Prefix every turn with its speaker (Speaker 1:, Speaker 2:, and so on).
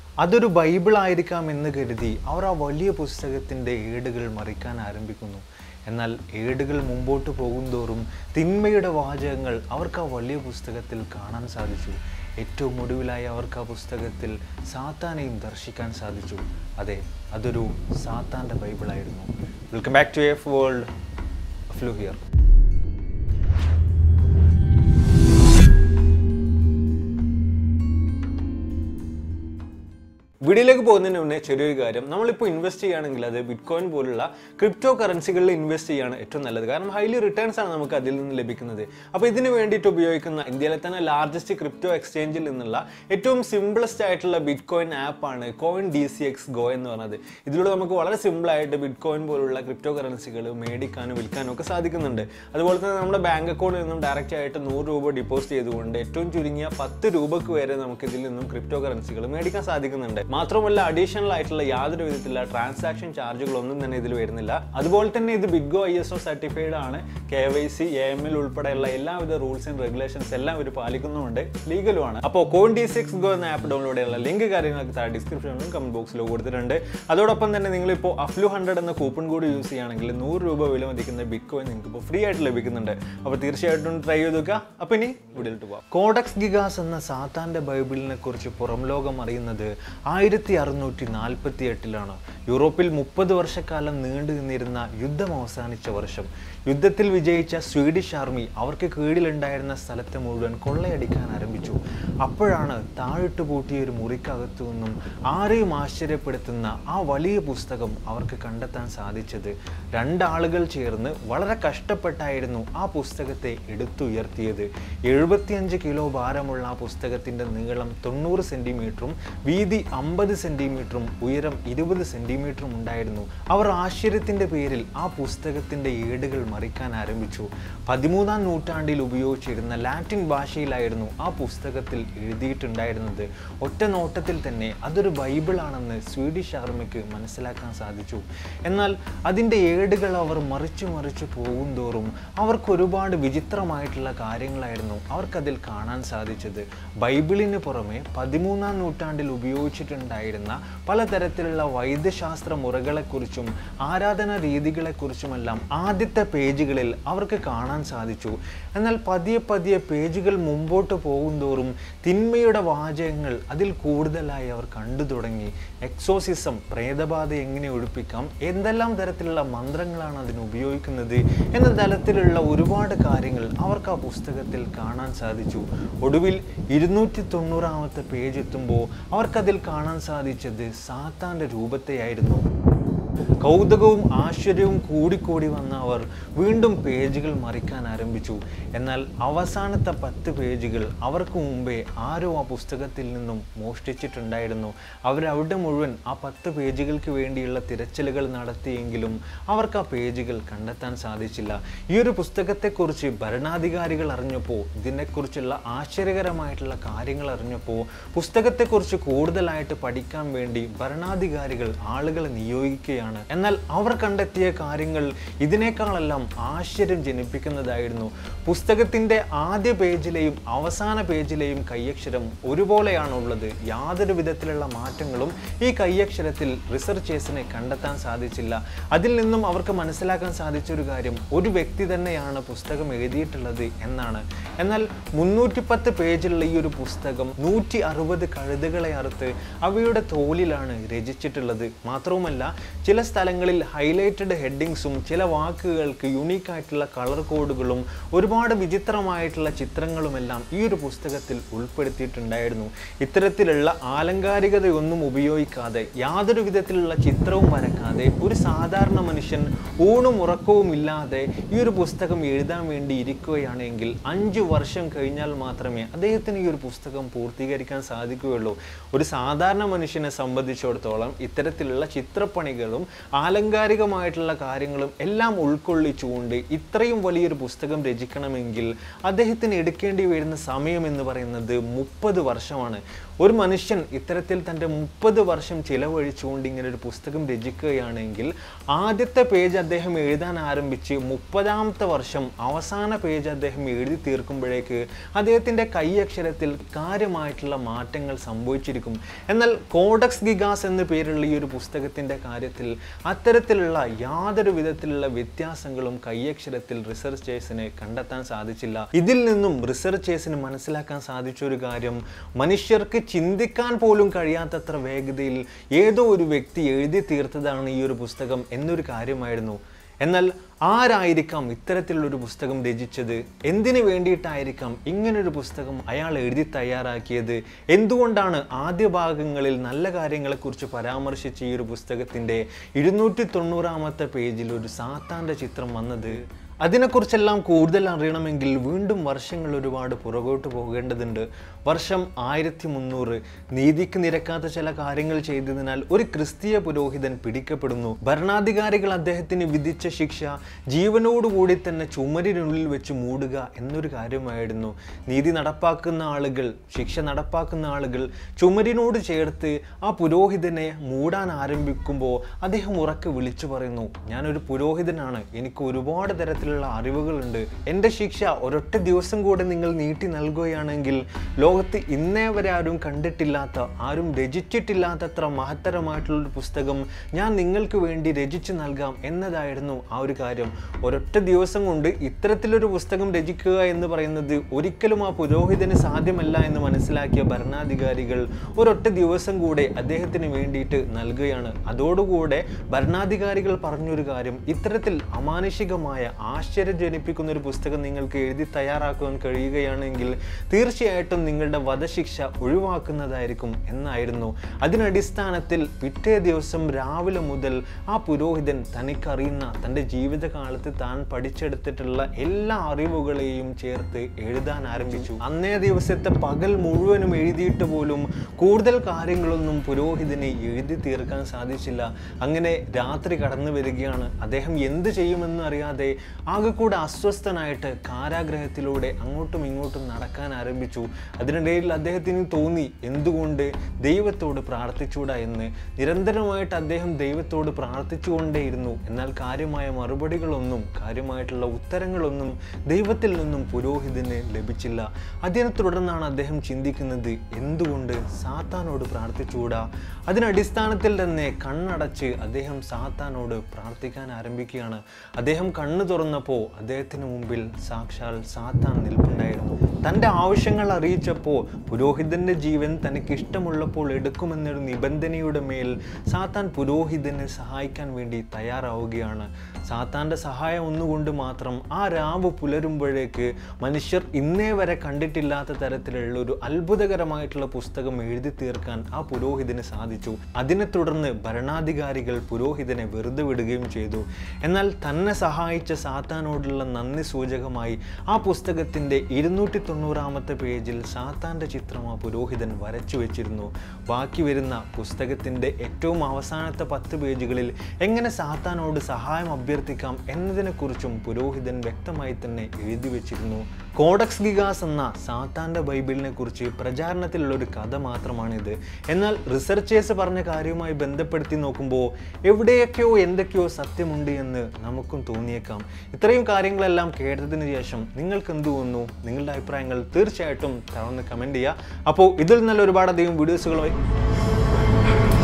Speaker 1: അതൊരു ബൈബിൾ ആയിരിക്കാം എന്ന് കരുതി അവർ ആ വലിയ പുസ്തകത്തിൻ്റെ ഏടുകൾ മറിക്കാൻ ആരംഭിക്കുന്നു എന്നാൽ ഏടുകൾ മുമ്പോട്ട് പോകുന്തോറും തിന്മയുടെ വാചകങ്ങൾ അവർക്ക് ആ വലിയ പുസ്തകത്തിൽ കാണാൻ സാധിച്ചു ഏറ്റവും ഒടുവിലായി അവർക്ക് ആ പുസ്തകത്തിൽ സാത്താനെയും ദർശിക്കാൻ സാധിച്ചു അതെ അതൊരു സാത്താൻ്റെ ബൈബിളായിരുന്നു welcome back to F world flu here വീഡിയോയിലേക്ക് പോകുന്നതിന് മുന്നേ ചെറിയൊരു കാര്യം നമ്മളിപ്പോൾ ഇൻവെസ്റ്റ് ചെയ്യുകയാണെങ്കിൽ അത് ബിറ്റ് കോയിൻ പോലുള്ള ക്രിപ്റ്റോ കറൻസികളിൽ ഇൻവെസ്റ്റ് ചെയ്യാണ് ഏറ്റവും നല്ലത് കാരണം ഹൈലി റിട്ടേൺസ് ആണ് നമുക്ക് അതിൽ നിന്ന് ലഭിക്കുന്നത് അപ്പോൾ ഇതിന് വേണ്ടിയിട്ട് ഉപയോഗിക്കുന്ന ഇന്ത്യയിലെ തന്നെ ലാർജസ്റ്റ് ക്രിപ്റ്റോ എക്സ്ചേഞ്ചിൽ നിന്നുള്ള ഏറ്റവും സിംപിളസ്റ്റ് ആയിട്ടുള്ള ബിറ്റ് കോയിൻ ആപ്പാണ് coin D C X go എന്ന് പറയുന്നത് ഇതിലൂടെ നമുക്ക് വളരെ സിമ്പിൾ ആയിട്ട് ബിറ്റ് കോയിൻ പോലുള്ള ക്രിപ്റ്റോ കറൻസികൾ മേടിക്കാനും വിൽക്കാനും ഒക്കെ സാധിക്കുന്നുണ്ട് അതുപോലെ തന്നെ നമ്മുടെ ബാങ്ക് അക്കൗണ്ടിൽ നിന്നും ഡയറക്റ്റ് ആയിട്ട് നൂറ് രൂപ ഡിപ്പോസിറ്റ് ചെയ്തുകൊണ്ട് ഏറ്റവും ചുരുങ്ങിയ പത്ത് രൂപക്ക് വരെ നമുക്ക് ഇതിൽ നിന്നും ക്രിപ്റ്റോ കറൻസികൾ മേടിക്കാൻ സാധിക്കുന്നുണ്ട് മാത്രമല്ല അഡീഷണൽ ആയിട്ടുള്ള യാതൊരു വിധത്തിലുള്ള ട്രാൻസാക്ഷൻ ചാർജുകളൊന്നും തന്നെ ഇതിൽ വരുന്നില്ല അതുപോലെ തന്നെ ഇത് ബിഗ്ഗോ ഐ എസ് ഒ സർട്ടിഫൈഡ് ആണ് K Y C A M L ഉൾപ്പെടെയുള്ള എല്ലാവിധ റൂൾസ് ആൻഡ് റെഗുലേഷൻസ് എല്ലാം ഇവർ പാലിക്കുന്നുമുണ്ട് ലീഗലുമാണ് അപ്പോൾ കോൺ ഡി സിക്സ് ഗോ എന്ന ആപ്പ് ഡൗൺലോഡ് ചെയ്യാനുള്ള ലിങ്ക് കാര്യങ്ങളൊക്കെ താഴെ ഡിസ്ക്രിപ്ഷനിലും കമന്റ് ബോക്സിലും കൊടുത്തിട്ടുണ്ട് അതോടൊപ്പം തന്നെ നിങ്ങളിപ്പോൾ അഫ്ലു ഹൺഡ്രഡ് എന്ന കൂപ്പൺ കൂടി യൂസ് ചെയ്യുകയാണെങ്കിൽ നൂറ് രൂപ വില മതിക്കുന്ന ബിഗ് കോയിൻ നിങ്ങൾക്ക് ഇപ്പോൾ ഫ്രീ ആയിട്ട് ലഭിക്കുന്നുണ്ട് അപ്പോൾ തീർച്ചയായിട്ടും ട്രൈ ചെയ്ത് നോക്കുക അപ്പോൾ ഇനി വീഡിയോട്ട് പോവാം കോഡക്സ് ഗിഗാസ് എന്ന സാത്താൻ്റെ ബൈബിളിനെ കുറിച്ച് പുറം ലോകം അറിയുന്നത് ആയിരത്തി അറുന്നൂറ്റി നാൽപ്പത്തി എട്ടിലാണ് യൂറോപ്പിൽ മുപ്പത് വർഷക്കാലം നീണ്ടു നിന്നിരുന്ന യുദ്ധം അവസാനിച്ച വർഷം യുദ്ധത്തിൽ വിജയിച്ച സ്വീഡിഷ് ആർമി അവർക്ക് കീഴിലുണ്ടായിരുന്ന സ്ഥലത്തെ മുഴുവൻ കൊള്ളയടിക്കാൻ ആരംഭിച്ചു അപ്പോഴാണ് താഴിട്ട് പൂട്ടിയ ഒരു മുറിക്കകത്തു നിന്നും ആരെയും ആശ്ചര്യപ്പെടുത്തുന്ന ആ വലിയ പുസ്തകം അവർക്ക് കണ്ടെത്താൻ സാധിച്ചത് രണ്ടാളുകൾ ചേർന്ന് വളരെ കഷ്ടപ്പെട്ടായിരുന്നു ആ പുസ്തകത്തെ എടുത്തുയർത്തിയത് എഴുപത്തിയഞ്ച് കിലോ ഭാരമുള്ള ആ പുസ്തകത്തിൻ്റെ നീളം തൊണ്ണൂറ് സെൻറ്റിമീറ്ററും വീതി അമ്പത് സെൻറ്റിമീറ്ററും ഉയരം ഇരുപത് സെൻറ്റിമീറ്ററും ഉണ്ടായിരുന്നു അവർ ആശ്ചര്യത്തിൻ്റെ പേരിൽ ആ പുസ്തകത്തിൻ്റെ ഏടുകൾ മറിക്കാൻ ആരംഭിച്ചു പതിമൂന്നാം നൂറ്റാണ്ടിൽ ഉപയോഗിച്ചിരുന്ന ലാറ്റിൻ ഭാഷയിലായിരുന്നു ആ പുസ്തകത്തിൽ എഴുതിയിട്ടുണ്ടായിരുന്നത് ഒറ്റ നോട്ടത്തിൽ തന്നെ അതൊരു ബൈബിളാണെന്ന് സ്വീഡിഷ് ആർമിക്ക് മനസ്സിലാക്കാൻ സാധിച്ചു എന്നാൽ അതിൻ്റെ ഏടുകൾ അവർ മറിച്ചു മറിച്ചു പോകുന്തോറും അവർക്ക് ഒരുപാട് വിചിത്രമായിട്ടുള്ള കാര്യങ്ങളായിരുന്നു അവർക്കതിൽ കാണാൻ സാധിച്ചത് ബൈബിളിന് പുറമെ പതിമൂന്നാം നൂറ്റാണ്ടിൽ ഉപയോഗിച്ചിട്ടുണ്ടായിരുന്ന പലതരത്തിലുള്ള വൈദ്യശാസ്ത്ര മുറകളെക്കുറിച്ചും ആരാധന രീതികളെക്കുറിച്ചുമെല്ലാം ആദ്യത്തെ പേജുകളിൽ അവർക്ക് കാണാൻ സാധിച്ചു എന്നാൽ പതിയെ പതിയെ പേജുകൾ മുമ്പോട്ട് പോകുന്തോറും തിന്മയുടെ വാചകങ്ങൾ അതിൽ കൂടുതലായി അവർ കണ്ടു തുടങ്ങി എക്സോസിസം പ്രേതബാധ എങ്ങനെ ഒഴിപ്പിക്കാം എന്തെല്ലാം തരത്തിലുള്ള മന്ത്രങ്ങളാണ് അതിന് ഉപയോഗിക്കുന്നത് എന്ന തലത്തിലുള്ള ഒരുപാട് കാര്യങ്ങൾ അവർക്ക് ആ പുസ്തകത്തിൽ കാണാൻ സാധിച്ചു ഒടുവിൽ ഇരുന്നൂറ്റി തൊണ്ണൂറാമത്തെ പേജ് എത്തുമ്പോൾ അവർക്കതിൽ കാണാൻ സാധിച്ചത് സാത്താൻ്റെ രൂപത്തെയായിരുന്നു കൗതുകവും ആശ്ചര്യവും കൂടിക്കൂടി വന്ന അവർ വീണ്ടും പേജുകൾ മറിക്കാൻ ആരംഭിച്ചു എന്നാൽ അവസാനത്തെ പത്ത് പേജുകൾ അവർക്ക് മുമ്പേ ആരോ ആ പുസ്തകത്തിൽ നിന്നും മോഷ്ടിച്ചിട്ടുണ്ടായിരുന്നു അവരവിടെ മുഴുവൻ ആ പത്ത് പേജുകൾക്ക് വേണ്ടിയുള്ള തിരച്ചിലുകൾ നടത്തിയെങ്കിലും അവർക്ക് ആ പേജുകൾ കണ്ടെത്താൻ സാധിച്ചില്ല ഈ ഒരു പുസ്തകത്തെക്കുറിച്ച് ഭരണാധികാരികൾ അറിഞ്ഞപ്പോൾ ഇതിനെക്കുറിച്ചുള്ള ആശ്ചര്യകരമായിട്ടുള്ള കാര്യങ്ങൾ അറിഞ്ഞപ്പോൾ പുസ്തകത്തെക്കുറിച്ച് കൂടുതലായിട്ട് പഠിക്കാൻ വേണ്ടി ഭരണാധികാരികൾ ആളുകളെ നിയോഗിക്കുകയാണ് എന്നാൽ അവർ കണ്ടെത്തിയ കാര്യങ്ങൾ ഇതിനേക്കാളെല്ലാം ആശ്ചര്യം ജനിപ്പിക്കുന്നതായിരുന്നു പുസ്തകത്തിൻ്റെ ആദ്യ പേജിലെയും അവസാന പേജിലെയും കയ്യക്ഷരം ഒരുപോലെയാണുള്ളത് യാതൊരു വിധത്തിലുള്ള മാറ്റങ്ങളും ഈ കയ്യക്ഷരത്തിൽ റിസർച്ചേഴ്സിനെ കണ്ടെത്താൻ സാധിച്ചില്ല അതിൽ നിന്നും അവർക്ക് മനസ്സിലാക്കാൻ സാധിച്ച ഒരു കാര്യം ഒരു വ്യക്തി തന്നെയാണ് പുസ്തകം എഴുതിയിട്ടുള്ളത് എന്നാണ് എന്നാൽ മുന്നൂറ്റി പത്ത് പേജുള്ള ഈ ഒരു പുസ്തകം നൂറ്റി അറുപത് കഴുതുകളെ അറുത്ത് അവയുടെ തോലിലാണ് രചിച്ചിട്ടുള്ളത് മാത്രവുമല്ല ചില സ്ഥലങ്ങളിൽ ഹൈലൈറ്റഡ് ഹെഡിങ്സും ചില വാക്കുകൾക്ക് യുണീക്ക് ആയിട്ടുള്ള കളർ കോഡുകളും ഒരുപാട് വിചിത്രമായിട്ടുള്ള ചിത്രങ്ങളുമെല്ലാം ഈ ഒരു പുസ്തകത്തിൽ ഉൾപ്പെടുത്തിയിട്ടുണ്ടായിരുന്നു ഇത്തരത്തിലുള്ള ആലങ്കാരികതയൊന്നും ഉപയോഗിക്കാതെ യാതൊരു വിധത്തിലുള്ള ചിത്രവും വരക്കാതെ ഒരു സാധാരണ മനുഷ്യൻ ഊണും ഉറക്കവും ഇല്ലാതെ ഈ ഒരു പുസ്തകം എഴുതാൻ വേണ്ടി ഇരിക്കുകയാണെങ്കിൽ അഞ്ച് വർഷം കഴിഞ്ഞാൽ മാത്രമേ അദ്ദേഹത്തിന് ഈ ഒരു പുസ്തകം പൂർത്തീകരിക്കാൻ സാധിക്കുകയുള്ളൂ ഒരു സാധാരണ മനുഷ്യനെ സംബന്ധിച്ചിടത്തോളം ഇത്തരത്തിലുള്ള ചിത്രപ്പണികളും കാര്യങ്ങളും ആലങ്കാരികമായിട്ടുള്ള കാര്യങ്ങളും എല്ലാം ഉൾക്കൊള്ളിച്ചുകൊണ്ട് ഇത്രയും വലിയൊരു പുസ്തകം രചിക്കണമെങ്കിൽ അദ്ദേഹത്തിന് എടുക്കേണ്ടി വരുന്ന സമയം എന്ന് പറയുന്നത് മുപ്പത് വർഷമാണ് ഒരു മനുഷ്യൻ ഇത്തരത്തിൽ തൻ്റെ മുപ്പത് വർഷം ചിലവഴിച്ചുകൊണ്ട് ഇങ്ങനെ ഒരു പുസ്തകം രചിക്കുകയാണെങ്കിൽ ആദ്യത്തെ പേജ് അദ്ദേഹം എഴുതാൻ ആരംഭിച്ച് മുപ്പതാമത്തെ വർഷം അവസാന പേജ് അദ്ദേഹം എഴുതി തീർക്കുമ്പോഴേക്ക് അദ്ദേഹത്തിൻ്റെ കൈയക്ഷരത്തിൽ കാര്യമായിട്ടുള്ള മാറ്റങ്ങൾ സംഭവിച്ചിരിക്കും എന്നാൽ കോഡക്സ് ഗിഗാസ് എന്ന പേരുള്ള ഈ ഒരു പുസ്തകത്തിൻ്റെ കാര്യത്തിൽ അത്തരത്തിലുള്ള യാതൊരു വിധത്തിലുള്ള വ്യത്യാസങ്ങളും കൈയക്ഷരത്തിൽ റിസർച്ചേഴ്സിന് കണ്ടെത്താൻ സാധിച്ചില്ല ഇതിൽ നിന്നും റിസർച്ചേഴ്സിന് മനസ്സിലാക്കാൻ സാധിച്ച ഒരു കാര്യം മനുഷ്യർക്ക് ചിന്തിക്കാൻ പോലും കഴിയാത്തത്ര വേഗതയിൽ ഏതോ ഒരു വ്യക്തി എഴുതി തീർത്തതാണ് ഈ ഒരു പുസ്തകം എന്നൊരു കാര്യമായിരുന്നു എന്നാൽ ആരായിരിക്കാം ഇത്തരത്തിലുള്ളൊരു പുസ്തകം രചിച്ചത് എന്തിനു വേണ്ടിയിട്ടായിരിക്കാം ഇങ്ങനൊരു പുസ്തകം അയാൾ എഴുതി തയ്യാറാക്കിയത് എന്തുകൊണ്ടാണ് ആദ്യ ഭാഗങ്ങളിൽ നല്ല കാര്യങ്ങളെക്കുറിച്ച് പരാമർശിച്ച ഈ ഒരു പുസ്തകത്തിൻ്റെ ഇരുന്നൂറ്റി തൊണ്ണൂറാമത്തെ പേജിൽ ഒരു സാത്താൻ്റെ ചിത്രം വന്നത് അതിനെക്കുറിച്ചെല്ലാം കൂടുതൽ അറിയണമെങ്കിൽ വീണ്ടും വർഷങ്ങൾ ഒരുപാട് പുറകോട്ട് പോകേണ്ടതുണ്ട് വർഷം ആയിരത്തി മുന്നൂറ് നീതിക്ക് നിരക്കാത്ത ചില കാര്യങ്ങൾ ചെയ്തതിനാൽ ഒരു ക്രിസ്തീയ പുരോഹിതൻ പിടിക്കപ്പെടുന്നു ഭരണാധികാരികൾ അദ്ദേഹത്തിന് വിധിച്ച ശിക്ഷ ജീവനോടുകൂടി തന്നെ ചുമരിനുള്ളിൽ വെച്ച് മൂടുക എന്നൊരു കാര്യമായിരുന്നു നീതി നടപ്പാക്കുന്ന ആളുകൾ ശിക്ഷ നടപ്പാക്കുന്ന ആളുകൾ ചുമരിനോട് ചേർത്ത് ആ പുരോഹിതനെ മൂടാൻ ആരംഭിക്കുമ്പോൾ അദ്ദേഹം ഉറക്കെ വിളിച്ചു പറയുന്നു ഞാനൊരു പുരോഹിതനാണ് എനിക്ക് ഒരുപാട് തരത്തിലുള്ള അറിവുകളുണ്ട് എൻ്റെ ശിക്ഷ ഒരൊറ്റ ദിവസം കൂടെ നിങ്ങൾ നീട്ടി നൽകുകയാണെങ്കിൽ ലോകത്ത് ഇന്നേ വരെ ആരും കണ്ടിട്ടില്ലാത്ത ആരും രചിച്ചിട്ടില്ലാത്തത്ര മഹത്തരമായിട്ടുള്ളൊരു പുസ്തകം ഞാൻ നിങ്ങൾക്ക് വേണ്ടി രചിച്ചു നൽകാം എന്നതായിരുന്നു ആ ഒരു കാര്യം ഒരൊറ്റ ദിവസം കൊണ്ട് ഇത്തരത്തിലൊരു പുസ്തകം രചിക്കുക എന്ന് പറയുന്നത് ഒരിക്കലും ആ പുരോഹിതന് സാധ്യമല്ല എന്ന് മനസ്സിലാക്കിയ ഭരണാധികാരികൾ ഒരൊറ്റ ദിവസം കൂടെ അദ്ദേഹത്തിന് വേണ്ടിയിട്ട് നൽകുകയാണ് അതോടുകൂടെ ഭരണാധികാരികൾ പറഞ്ഞൊരു കാര്യം ഇത്തരത്തിൽ അമാനുഷികമായ ആശ്ചര്യം ജനിപ്പിക്കുന്ന ഒരു പുസ്തകം നിങ്ങൾക്ക് എഴുതി തയ്യാറാക്കുവാൻ കഴിയുകയാണെങ്കിൽ തീർച്ചയായിട്ടും നിങ്ങളുടെ വധശിക്ഷ ഒഴിവാക്കുന്നതായിരിക്കും എന്നായിരുന്നു അതിനടിസ്ഥാനത്തിൽ പിറ്റേ ദിവസം രാവിലെ മുതൽ ആ പുരോഹിതൻ തനിക്കറിയുന്ന തൻ്റെ ജീവിതകാലത്ത് താൻ പഠിച്ചെടുത്തിട്ടുള്ള എല്ലാ അറിവുകളെയും ചേർത്ത് എഴുതാൻ ആരംഭിച്ചു അന്നേ ദിവസത്തെ പകൽ മുഴുവനും എഴുതിയിട്ട് പോലും കൂടുതൽ കാര്യങ്ങളൊന്നും പുരോഹിതന് എഴുതി തീർക്കാൻ സാധിച്ചില്ല അങ്ങനെ രാത്രി കടന്നു വരികയാണ് അദ്ദേഹം എന്ത് ചെയ്യുമെന്ന് അറിയാതെ ആകെ കൂടെ അസ്വസ്ഥനായിട്ട് കാരാഗ്രഹത്തിലൂടെ അങ്ങോട്ടും ഇങ്ങോട്ടും നടക്കാൻ ആരംഭിച്ചു അതിനിടയിൽ അദ്ദേഹത്തിന് തോന്നി എന്തുകൊണ്ട് ദൈവത്തോട് പ്രാർത്ഥിച്ചൂടാ എന്ന് നിരന്തരമായിട്ട് അദ്ദേഹം ദൈവത്തോട് പ്രാർത്ഥിച്ചുകൊണ്ടേയിരുന്നു എന്നാൽ കാര്യമായ മറുപടികളൊന്നും കാര്യമായിട്ടുള്ള ഉത്തരങ്ങളൊന്നും ദൈവത്തിൽ നിന്നും പുരോഹിതന് ലഭിച്ചില്ല അതിനെ തുടർന്നാണ് അദ്ദേഹം ചിന്തിക്കുന്നത് എന്തുകൊണ്ട് സാത്താനോട് പ്രാർത്ഥിച്ചുകൂടാ അതിനടിസ്ഥാനത്തിൽ തന്നെ കണ്ണടച്ച് അദ്ദേഹം സാത്താനോട് പ്രാർത്ഥിക്കാൻ ആരംഭിക്കുകയാണ് അദ്ദേഹം കണ്ണു തുറന്നപ്പോൾ അദ്ദേഹത്തിന് മുമ്പിൽ സാക്ഷാൽ സാത്താൻ നിൽപ്പുണ്ടായിരുന്നു തൻ്റെ ആവശ്യങ്ങൾ അറിയിച്ചപ്പോൾ പുരോഹിതന്റെ ജീവൻ തനിക്ക് ഇഷ്ടമുള്ളപ്പോൾ എടുക്കുമെന്നൊരു നിബന്ധനയുടെ മേൽ സാത്താൻ പുരോഹിതനെ സഹായിക്കാൻ വേണ്ടി തയ്യാറാവുകയാണ് സാത്താൻ്റെ സഹായം ഒന്നുകൊണ്ട് മാത്രം ആ രാവ് പുലരുമ്പോഴേക്ക് മനുഷ്യർ ഇന്നേ വരെ കണ്ടിട്ടില്ലാത്ത തരത്തിലുള്ള ഒരു അത്ഭുതകരമായിട്ടുള്ള പുസ്തകം എഴുതി തീർക്കാൻ ആ പുരോഹിതന് സാധിച്ചു അതിനെ തുടർന്ന് ഭരണാധികാരികൾ പുരോഹിതനെ വെറുതെ വിടുകയും ചെയ്തു എന്നാൽ തന്നെ സഹായിച്ച സാത്താനോടുള്ള നന്ദി സൂചകമായി ആ പുസ്തകത്തിൻ്റെ ഇരുന്നൂറ്റി തൊണ്ണൂറാമത്തെ പേജിൽ സാത്താൻ്റെ ചിത്രം ആ പുരോഹിതൻ വരച്ചു വെച്ചിരുന്നു ബാക്കി വരുന്ന പുസ്തകത്തിൻ്റെ ഏറ്റവും അവസാനത്തെ പത്ത് പേജുകളിൽ എങ്ങനെ സാത്താനോട് സഹായം അഭ്യർത്ഥിക്കാം എന്നതിനെക്കുറിച്ചും പുരോഹിതൻ വ്യക്തമായി തന്നെ എഴുതി വെച്ചിരുന്നു കോഡക്സ് ഗിഗാസ് എന്ന സാത്താൻ്റെ ബൈബിളിനെ കുറിച്ച് പ്രചാരണത്തിലുള്ള ഒരു കഥ മാത്രമാണിത് എന്നാൽ റിസർച്ചേഴ്സ് പറഞ്ഞ കാര്യവുമായി ബന്ധപ്പെടുത്തി നോക്കുമ്പോൾ എവിടെയൊക്കെയോ എന്തൊക്കെയോ സത്യമുണ്ട് എന്ന് നമുക്കും തോന്നിയേക്കാം ഇത്രയും കാര്യങ്ങളെല്ലാം കേട്ടതിന് ശേഷം നിങ്ങൾക്ക് എന്ത് തോന്നുന്നു നിങ്ങളുടെ അഭിപ്രായങ്ങൾ തീർച്ചയായിട്ടും തറന്ന് കമൻറ്റ് ചെയ്യുക അപ്പോൾ ഇതിൽ നല്ല ഒരുപാടധികം വീഡിയോസുകളുമായി